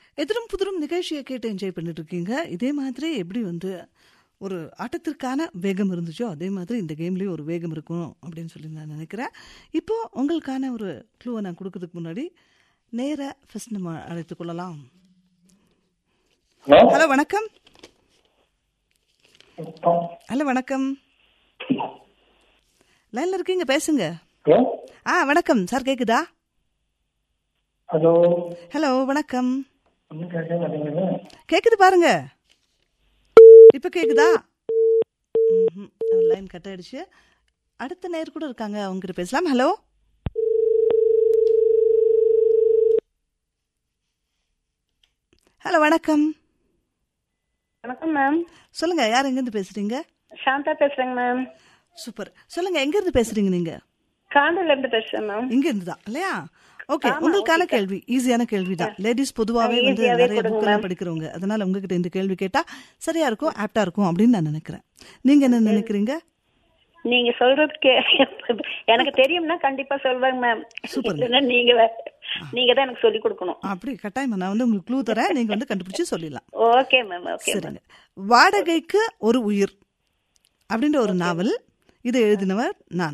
எதிரும் புதிரும் நிகழ்ச்சியை கேட்டு என்ஜாய் பண்ணிட்டு இருக்கீங்க இதே மாதிரி எப்படி வந்து ஒரு ஆட்டத்திற்கான வேகம் இருந்துச்சோ அதே மாதிரி இந்த கேம்லேயும் ஒரு வேகம் இருக்கும் அப்படின்னு சொல்லி நான் நினைக்கிறேன் இப்போ உங்களுக்கான ஒரு க்ளூவை நான் கொடுக்கறதுக்கு முன்னாடி நேர ஃபர்ஸ்ட் நம்ம அழைத்துக் கொள்ளலாம் ஹலோ ஹலோ வணக்கம் ஹலோ வணக்கம் லைன்ல இருக்கீங்க பேசுங்க ஹலோ ஆ வணக்கம் சார் கேக்குதா ஹலோ ஹலோ வணக்கம் ஒன்றும் கேட்க மாட்டேங்குது கேக்குது பாருங்க இப்ப கேக்குதா லைன் கட் ஆயிடுச்சு அடுத்த நேர் கூட இருக்காங்க அவங்க கிட்ட பேசலாம் ஹலோ ஹலோ வணக்கம் வணக்கம் மேம் சொல்லுங்க யார் எங்க இருந்து பேசுறீங்க சாந்தா பேசுறேங்க மேம் சூப்பர் சொல்லுங்க எங்க இருந்து பேசுறீங்க நீங்க காண்டூர்ல இருந்து பேசுறேன் மேம் இங்க இருந்து தான் இல்லையா ஓகே உங்களுக்கான கேள்வி ஈஸியான கேள்வி தான் லேடிஸ் பொதுவாகவே ஆ, வந்து easy-ஆவே நிறைய கொடுங்க, புக்கெல்லாம் படிக்கிறவங்க அதனால உங்ககிட்ட இந்த கேள்வி கேட்டா சரியா இருக்கும் ஆப்டா இருக்கும் அப்படின்னு நான் நினைக்கிறேன் நீங்க என்ன நினைக்கிறீங்க நீங்க சொல்றதுக்கு எனக்கு தெரியும்னா கண்டிப்பா சொல்வேங்க மேம் Super. இல்லைன்னா நீங்க வே- நீங்க தான் எனக்கு சொல்லி கொடுக்கணும் அப்படி கட்டாயமா நான் வந்து உங்களுக்கு க்ளூ தரேன் நீங்க வந்து கண்டுபிடிச்சு சொல்லிடலாம் ஓகே மேம் ஓகே மேம் சரிங்க வாடகைக்கு ஒரு உயிர் அப்படின்ற ஒரு நாவல் இதை எழுதினவர் நான்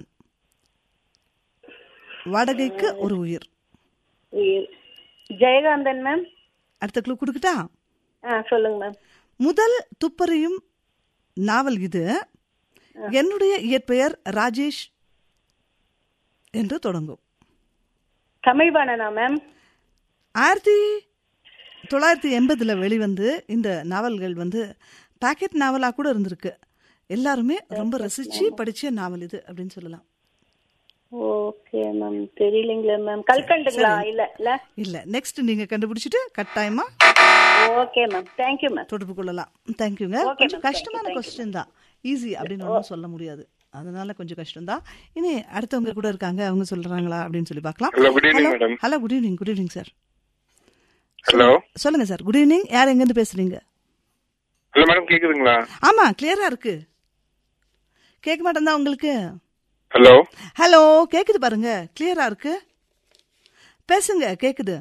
வாடகைக்கு ஒரு உயிர் ஜெயகாந்தன் மேம் அடுத்த க்ளூ கொடுக்கட்டா ஆ சொல்லுங்க மேம் முதல் துப்பறியும் நாவல் இது என்னுடைய இயற்பெயர் ராஜேஷ் என்று தொடங்கும் தமிழ் பாணனா மேம் ஆயிரத்தி தொள்ளாயிரத்தி எண்பதுல வெளிவந்து இந்த நாவல்கள் வந்து பாக்கெட் நாவலா கூட இருந்திருக்கு எல்லாருமே ரொம்ப ரசிச்சு படிச்ச நாவல் இது அப்படின்னு சொல்லலாம் ஓகே மேம் தெரியலங்களே மேம் கல்கண்டுங்களா இல்ல இல்ல இல்ல நெக்ஸ்ட் நீங்க கண்டுபிடிச்சிட்டு கட்டாயமா ஓகே மேம் தேங்க்யூ மேம் தொடர்பு கொள்ளலாம் தேங்க்யூங்க Okay, கொஞ்சம் ma'am. கஷ்டமான Thank you, thank கொஸ்டின் தான் ஈஸி அப்படின்னு ஒன்றும் சொல்ல முடியாது அதனால கொஞ்சம் கஷ்டம் தான் இனி அடுத்தவங்க கூட இருக்காங்க அவங்க சொல்றாங்களா அப்படின்னு சொல்லி பார்க்கலாம் Hello, good evening, madam. Hello good evening good evening sir hello சொல்லுங்க சார் குட் ஈவினிங் யார் எங்க இருந்து பேசுறீங்க ஹலோ மேடம் கேக்குதுங்களா ஆமா கிளியரா இருக்கு கேட்க மாட்டேன் உங்களுக்கு ஹலோ ஹலோ கேக்குது பாருங்க கிளியரா இருக்கு பேசுங்க கேக்குது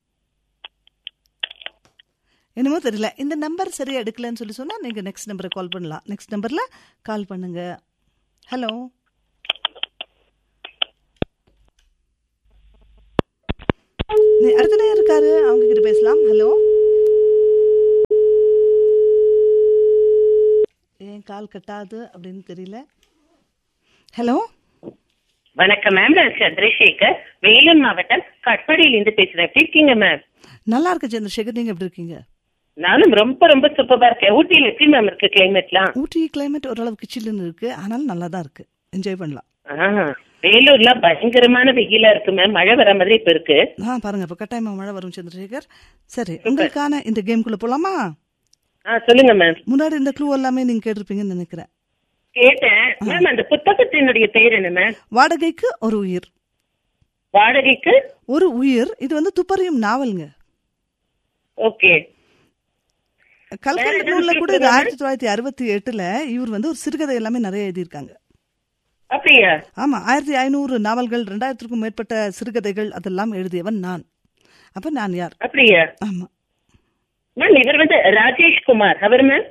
என்னமோ தெரியல இந்த நம்பர் சரியா எடுக்கலன்னு சொல்லி சொன்னா நீங்க நெக்ஸ்ட் நம்பரை கால் பண்ணலாம் நெக்ஸ்ட் நம்பர்ல கால் பண்ணுங்க ஹலோ அடுத்த நேரம் இருக்காரு அவங்க கிட்ட பேசலாம் ஹலோ ஏன் கால் கட்டாது அப்படின்னு தெரியல ஹலோ வணக்கம் மேம் நான் சந்திரசேகர் வேலூர் மாவட்டம் கட்படியில இருந்து பேசுறேன் எப்படி இருக்கீங்க மேம் நல்லா இருக்கு சந்திரசேகர் நீங்க எப்படி இருக்கீங்க நானும் ரொம்ப ரொம்ப சூப்பரா இருக்கேன் ஊட்டியில எப்படி மேம் இருக்கு கிளைமேட்லாம் ஊட்டி கிளைமேட் ஓரளவுக்கு சில்லுன்னு இருக்கு ஆனாலும் நல்லா தான் இருக்கு என்ஜாய் பண்ணலாம் ஆஹ், வேலூர்ல பயங்கரமான வெயிலா இருக்கு மேம் மழை வர மாதிரி இப்ப இருக்கு ஆ பாருங்க இப்ப கட்டாயமா மழை வரும் சந்திரசேகர் சரி உங்களுக்கான இந்த கேம்குள்ள போலாமா ஆ சொல்லுங்க மேம் முன்னாடி இந்த க்ளூ எல்லாமே நீங்க கேட்டிருப்பீங்கன்னு நினைக்கிறேன் கேட்டேன் மேம் அந்த புத்தகத்தினுடைய பெயர் என்ன மேம் வாடகைக்கு ஒரு உயிர் வாடகைக்கு ஒரு உயிர் இது வந்து துப்பறியும் நாவலுங்க ஓகே கல்கண்டு நூல்ல கூட இது ஆயிரத்தி தொள்ளாயிரத்தி அறுபத்தி எட்டுல இவர் வந்து ஒரு சிறுகதை எல்லாமே நிறைய எழுதியிருக்காங்க அப்படியா ஆமா ஆயிரத்தி ஐநூறு நாவல்கள் ரெண்டாயிரத்திற்கும் மேற்பட்ட சிறுகதைகள் அதெல்லாம் எழுதியவன் நான் அப்ப நான் யார் அப்படியா ஆமா மேம் இவர் வந்து ராஜேஷ் குமார் அவர் மேம்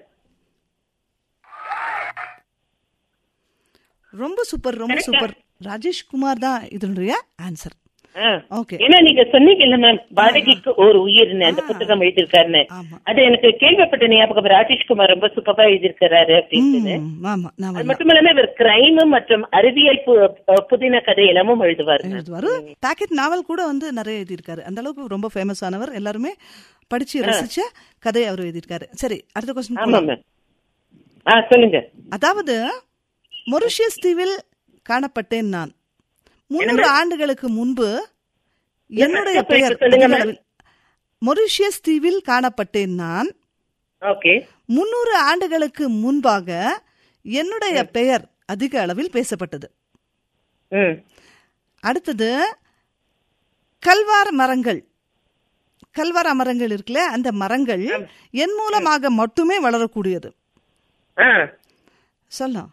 ரொம்ப சூப்பர் ரொம்ப சூப்பர் ராஜேஷ் குமார் தான் இதனுடைய ஆன்சர் ஆ. ஓகே ஏன்னா நீங்க சொன்னீங்கல்ல மேம் வாடகைக்கு ஒரு உயிர்னு அந்த புத்தகம் எழுதியிருக்காருன்னு ஆமா. அது எனக்கு கேள்விப்பட்ட ஞாபகம் ராஜேஷ்குமார் ரொம்ப சூப்பரா எழுதியிருக்கிறாரு அப்படின்னு ம், ஆமா நான் அது மட்டும் இல்லாம இவர் கிரைம் மற்றும் அறிவியல் பு- புதின கதை எல்லாமும் எழுதுவாரு எழுதுவாரு பாக்கெட் நாவல் கூட வந்து நிறைய எழுதியிருக்காரு அந்த அளவுக்கு ரொம்ப ஃபேமஸ் ஆனவர் எல்லாருமே படிச்சு ரசிச்ச கதையை அவர் எழுதியிருக்காரு சரி அடுத்த ஆமா கொஸ்டின் மேம் ஆ சொல்லுங்க அதாவது மொரிஷியஸ் தீவில் காணப்பட்டேன் நான் முன்னூறு ஆண்டுகளுக்கு முன்பு என்னுடைய எப்ப பெயர் இப்ப சொல்லுங்க, அதிக ma'am. அளவில்- மொரிஷியஸ் தீவில் காணப்பட்டேன் நான் ஓகே முன்னூறு ஆண்டுகளுக்கு முன்பாக என்னுடைய பெயர் அதிக அளவில் பேசப்பட்டது ம் அடுத்தது கல்வார மரங்கள் கல்வார மரங்கள் இருக்குல்ல அந்த மரங்கள் என் மூலமாக மட்டுமே வளரக்கூடியது ஆ சொல்லலாம்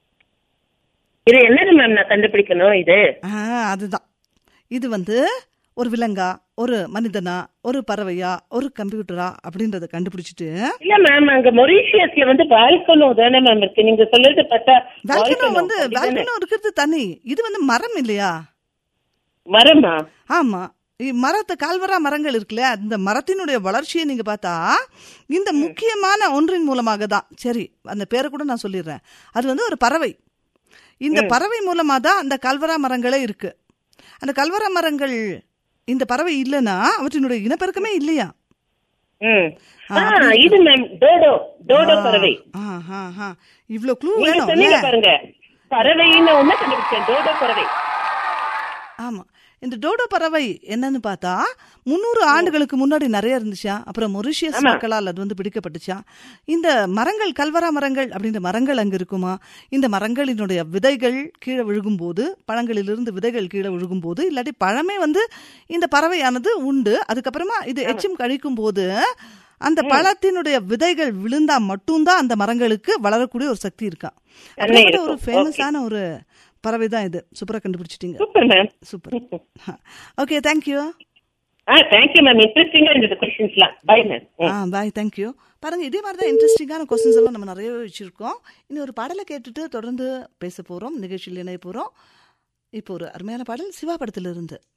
இது என்னது மேம் நான் கண்டுபிடிக்கணும் இது ஆ அதுதான் இது வந்து ஒரு விலங்கா ஒரு மனிதனா ஒரு பறவையா ஒரு கம்ப்யூட்டரா அப்படின்றத கண்டுபிடிச்சிட்டு இல்ல மேம் அங்க மொரீஷியஸ்ல வந்து வால்கனோ தானே மேம் இருக்கு நீங்க சொல்றது பார்த்தா வேல்கனோ volcano, வந்து அப்படிதானே? வேல்கனோ இருக்கிறது தனி இது வந்து மரம் இல்லையா மரமா ஆமா இ- மரத்தை கால்வரா மரங்கள் இருக்குல்ல அந்த மரத்தினுடைய வளர்ச்சியை நீங்க பார்த்தா இந்த முக்கியமான ஒன்றின் மூலமாக தான் சரி அந்த பேரை கூட நான் சொல்லிடுறேன் அது வந்து ஒரு பறவை இந்த பறவை மூலமா தான் அந்த கல்வரா மரங்களே இருக்கு அந்த கல்வரா மரங்கள் இந்த பறவை இல்லைன்னா அவற்றினுடைய இனப்பெருக்கமே இல்லையா ம் ஆ, ஆ, அப்படி இது மேம் டோடோ டோடோ பறவை ஆ, ஆ, ஆ. இவ்ளோ க்ளூ நீங்க வேணும் சொன்னீங்க இல்ல? பாருங்க பறவைன்னு ஒண்ணு கண்டுபிடிச்சேன் டோடோ பறவை ஆமா இந்த டோடோ பறவை என்னன்னு பார்த்தா முந்நூறு ஆண்டுகளுக்கு முன்னாடி நிறைய இருந்துச்சா அப்புறம் மொரிஷியஸ் ஆமா. மக்களால் அது வந்து பிடிக்கப்பட்டுச்சா இந்த மரங்கள் கல்வரா மரங்கள் அப்படின்ற மரங்கள் அங்க இருக்குமா இந்த மரங்களினுடைய விதைகள் கீழே விழுகும்போது பழங்களிலிருந்து விதைகள் கீழே விழுகும்போது இல்லாட்டி பழமே வந்து இந்த பறவையானது உண்டு அதுக்கப்புறமா இது எச்சம் கழிக்கும் போது அந்த பழத்தினுடைய விதைகள் விழுந்தா மட்டும்தான் அந்த மரங்களுக்கு வளரக்கூடிய ஒரு சக்தி இருக்கா அப்படிப்பட்ட ஒரு இருக்கும். ஃபேமஸான ஒரு பறவை தான் இது சூப்பரா கண்டுபிடிச்சிட்டீங்க super ma'am super okay thank you ஆ தேங்க்யூ மேம் இன்ட்ரெஸ்டிங்கா இருந்தது கொஸ்டின்ஸ்லாம் பை மேம் ஆ பாய் தேங்க்யூ பாருங்க இதே மாதிரி தான் இன்ட்ரெஸ்டிங்கான கொஸ்டின்ஸ் எல்லாம் நம்ம நிறைய வச்சிருக்கோம் இனி ஒரு பாடலை கேட்டுட்டு தொடர்ந்து பேச போறோம் நிகழ்ச்சியில் இணைய போறோம் இப்போ ஒரு அருமையான பாடல் சிவா படத்துல இருந்து